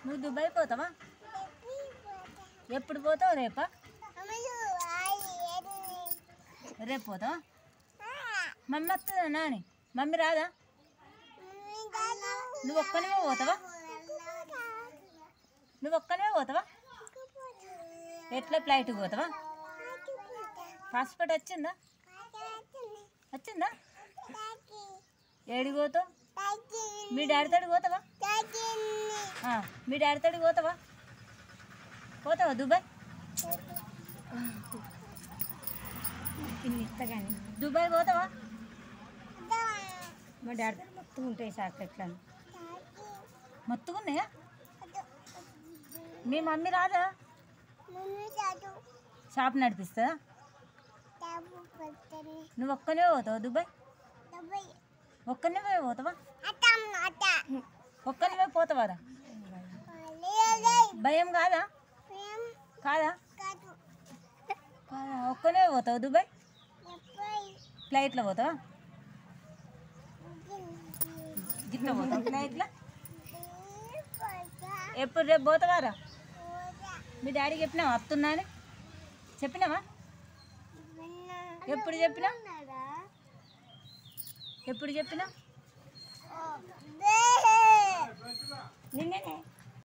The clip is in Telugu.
నువ్వు దుబాయ్ పోతావా ఎప్పుడు పోతావు రేపా రేపు పోతావా మమ్మీ వస్తుందా నాని మమ్మీ రాదా నువ్వు ఒక్కనివే పోతావా నువ్వు ఒక్కనివే పోతావా ఎట్లా ఫ్లైట్ పోతావా పాస్పోర్ట్ వచ్చిందా వచ్చిందా ఏడికి పోతావు మీ డాడీ తోటి పోతావా ఆ, మీ డాడీ తోటి పోతావా పోతావా దుబాయ్ ఇస్తగాని దుబాయ్ పోతావా మా డాడీ దగ్గర మొత్తం ఉంటాయి సార్ ఎట్లా మొత్తుకున్నాయా మీ మమ్మీ రాదా షాప్ నడిపిస్తుందా నువ్వు ఒక్కనే పోతావా దుబాయ్ ఒక్కనే పోతావా ఒక్కనివే పోతావారా భయం కాదా కాదా కాదా ఒక్కనే పోతావు దుబాయ్ ఫ్లైట్లో పోతావా గిట్ల పోతావు ఫ్లైట్లో ఎప్పుడు రేపు పోతావారా మీ డాడీకి చెప్పినావా వస్తున్నా అని చెప్పినావా ఎప్పుడు చెప్పినా ఎప్పుడు చెప్పినా నిన్ననే